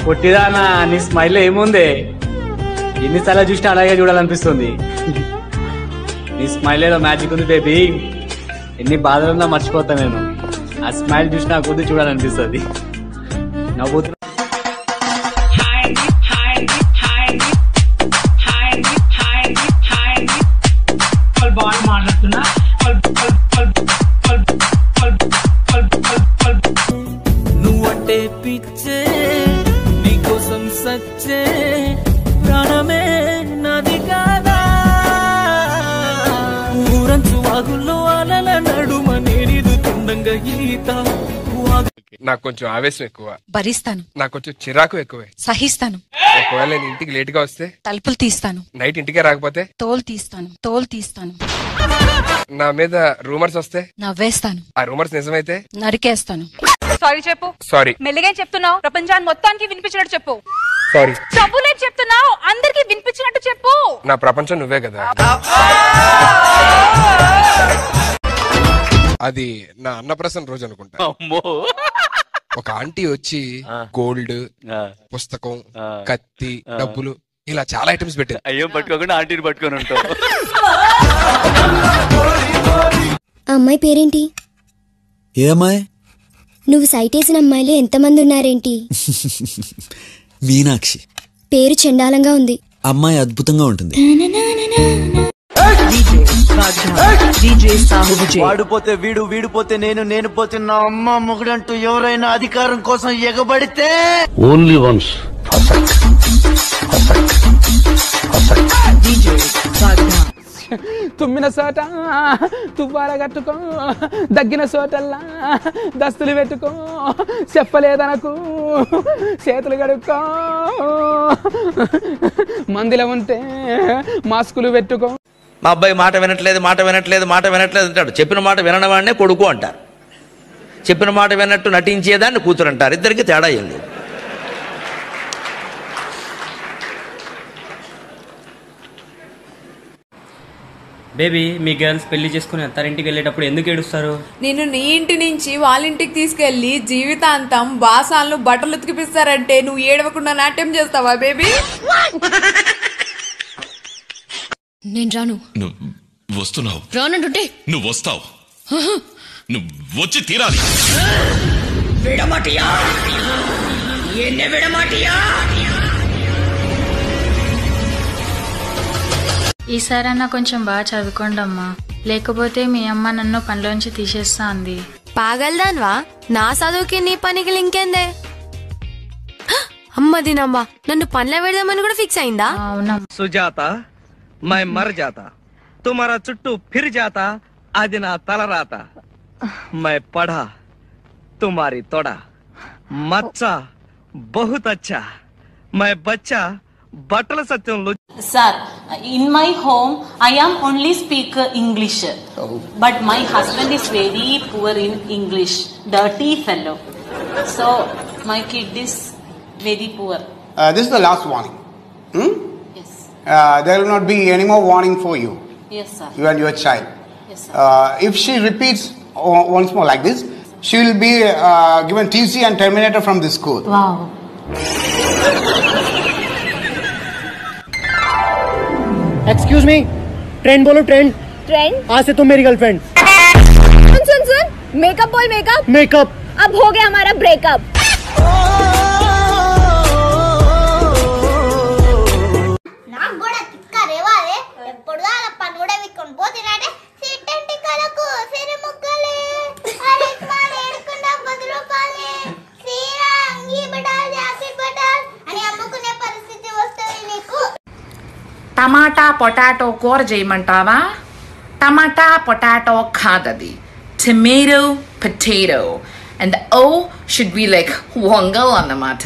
పొట్టిదానా నీ స్మైల్ ఏముంది ఎన్నిసార్లు చూసినా అలాగే చూడాలనిపిస్తుంది నీ స్మైల్ ఏదో మ్యాజిక్ ఉంది బేబీ ఎన్ని బాధలున్నా మర్చిపోతా నేను ఆ స్మైల్ చూసినా కొద్ది చూడాలనిపిస్తుంది నవ్వుతున్నా బాల్ మాట్లాడుతున్నా నువ్వంటే పిచ్చే నీకోసం సచ్చే ప్రాణమే నది కాదా ఊరంచు వాగుల్లో అలల నడుమ నేనిదు తుండంగా ఈత వాగు నాకు కొంచెం ఆవేశం ఎక్కువ భరిస్తాను నాకు కొంచెం చిరాకు ఎక్కువే సహిస్తాను ఒకవేళ నేను ఇంటికి లేట్ గా వస్తే తలుపులు తీస్తాను నైట్ ఇంటికే రాకపోతే తోలు తీస్తాను తోలు తీస్తాను నా మీద రూమర్స్ వస్తే నవ్వేస్తాను ఆ రూమర్స్ నిజమైతే నరికేస్తాను సారీ చెప్పు సారీ మెల్లిగా చెప్తున్నావు ప్రపంచాన్ని మొత్తానికి వినిపించినట్టు చెప్పు సారీ చబ్బులేదు చెప్తున్నావు అందరికి వినిపించినట్టు చెప్పు నా ప్రపంచం నువ్వే కదా అది నా అన్నప్రసన్న రోజు అనుకుంటా ఒక ఆంటీ వచ్చి గోల్డ్ పుస్తకం కత్తి డబ్బులు ఇలా చాలా ఐటమ్స్ పెట్టారు అయ్యో పట్టుకోకుండా ఆంటీని పట్టుకొని ఉంటావు ఆ అమ్మాయి పేరేంటి ఏమాయ్ నువ్వు సైట్ వేసిన అమ్మాయిలు ఎంతమంది ఉన్నారేంటి మీనాక్షి పేరు చండాలంగా ఉంది అమ్మాయి అద్భుతంగా ఉంటుంది వాడిపోతే వీడు వీడిపోతే నేను నేను పోతే నా అమ్మ మొగుడంటూ ఎవరైనా అధికారం కోసం ఎగబడితే ఓన్లీ వన్స్ తుమ్మిన చోట తువ్వాల కట్టుకో దగ్గిన చోటల్లా దస్తులు పెట్టుకో చెప్పలేదనకు చేతులు కడుక్కో మందిలో ఉంటే మాస్కులు పెట్టుకో మా అబ్బాయి మాట వినట్లేదు మాట వినట్లేదు మాట వినట్లేదు అంటాడు చెప్పిన మాట వినడం వాడినే కొడుకు అంటారు చెప్పిన మాట వినట్టు నటించేదాన్ని కూతురు అంటారు ఇద్దరికి తేడా ఏం లేదు బేబీ మీ గర్ల్స్ పెళ్లి చేసుకుని అత్తారింటికి వెళ్ళేటప్పుడు ఎందుకు ఏడుస్తారు నేను నీ ఇంటి నుంచి వాళ్ళ ఇంటికి తీసుకెళ్లి జీవితాంతం బాసాలను బట్టలు ఉతికిపిస్తారంటే నువ్వు ఏడవకుండా నాట్యం చేస్తావా బేబీ నేను రాను నువ్వు వస్తున్నావు రానంటుంటే నువ్వు వస్తావు నువ్వు వచ్చి తీరాలి ఈసారన్నా కొంచెం బాగా చదువుకోండి అమ్మా లేకపోతే మీ అమ్మ నన్ను పనిలోంచి తీసేస్తా అంది పాగల్దాన్వా నా చదువుకి నీ పనికి ఇంకేందే అమ్మ దినమ్మా నన్ను పనిలో పెడదామని కూడా ఫిక్స్ అయిందా అవునమ్మా సుజాత మై మర్ జాతా తుమారా చుట్టూ ఫిర్ జాతా అది నా తలరాత మై పढ़ा तुम्हारी తొడ మచ్చా బహుత్ అచ్చా మై బచ్చా బట్టల సత్యంలో sir in my home I am only speak English but my husband is very poor in English dirty fellow so my kid is very poor Uh, this is the last warning. Hmm? Uh, there will not be any more warning for you, yes sir you and your child. Yes, Uh, if she repeats o- once more like this, she will be uh, given TC and terminated from this school. Wow excuse me ट्रेंड बोलो ट्रेंड ट्रेंड आज से तुम मेरी girlfriend सुन सुन सुन मेकअप बोल मेकअप मेकअप अब हो गया हमारा ब्रेकअप నాకు కూడా తిక్క రేవాలే ఎప్పుడు అలా పని కూడా విక్కొని పోతున్నాడే సిట్టంటి కలకు సిరి ముక్కలే అరే మాల ఏడుకున్న పది రూపాయలే సీరా అంగి బటాల్ జాకెట్ బటాల్ అని అమ్ముకునే పరిస్థితి వస్తుంది నీకు టమాటా పొటాటో కూర చేయమంటావా టమాటా పొటాటో కాదది tomato potato and O should be like వంగల్ అన్నమాట